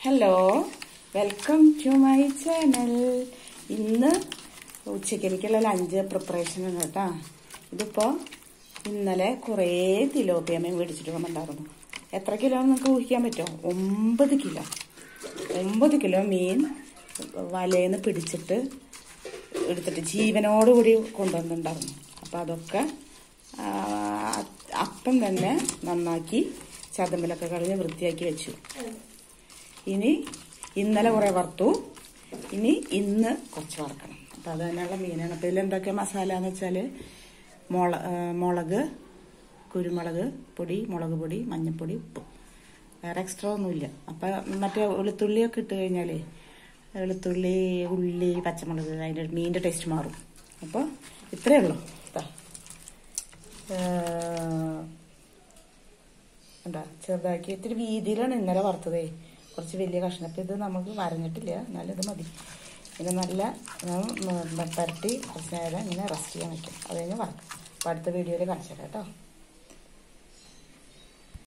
hello welcome to my channel ഇന്ന് ഉച്ചക്കലേക്കുള്ള lunch preparation ആണ് കേട്ടോ ഇതിപ്പോ ഇന്നലെ കുറേ തിലോപ്പിയ മീൻ മേടിച്ചിട്ട് വന്നിട്ടുണ്ടായിരുന്നു എത്ര കിലോ നിങ്ങൾക്ക് ഊഹിക്കാൻ പറ്റുമോ ഒമ്പത് കിലോ ഒമ്പത് കിലോ മീൻ വലയിന്ന് പിടിച്ചിട്ട് എടുത്തിട്ട് ജീവനോടുകൂടി കൊണ്ടുവന്നിട്ടുണ്ടായിരുന്നു അപ്പം അതൊക്കെ ആ, അപ്പം തന്നെ നന്നാക്കി ചതമ്പലൊക്കെ കളഞ്ഞ് വൃത്തിയാക്കി വെച്ചു ഇനി ഇന്നലെ കുറെ വറുത്തു ഇനി ഇന്ന് കുറച്ച് വറക്കണം അപ്പം അത് തന്നെയുള്ള മീനാണ് അപ്പം ഇതിലെന്തൊക്കെ മസാല എന്ന് വെച്ചാൽ മുള ആ, മുളക് കുരുമുളക് പൊടി മുളക് പൊടി മഞ്ഞൾപ്പൊടി ഉപ്പ് വേറെ എക്സ്ട്രാ ഒന്നുമില്ല അപ്പം മറ്റേ വെളുത്തുള്ളിയൊക്കെ ഇട്ട് കഴിഞ്ഞാൽ വെളുത്തുള്ളി ഉള്ളി പച്ചമുളക് അതിൻ്റെ മീനിൻ്റെ ടേസ്റ്റ് മാറും അപ്പോൾ ഇത്രയേ ഉള്ളൂ ഇതാ എന്താ ചെറുതാക്കി ഇത്തിരി വീതിയിലാണ് ഇന്നലെ വറുത്തതേ കുറച്ച് വലിയ കഷ്ണം അപ്പം ഇത് നമുക്ക് വരഞ്ഞിട്ടില്ല എന്നാലും ഇത് മതി പിന്നെ നല്ല ഞാൻ പരട്ടി കുറച്ച് നേരം ഇങ്ങനെ റെസ്റ്റ് ചെയ്യാൻ വയ്ക്കും അത് കഴിഞ്ഞ് വറക്കാം അപ്പോൾ അടുത്ത വീഡിയോയിൽ കാണിച്ചു തരാം കേട്ടോ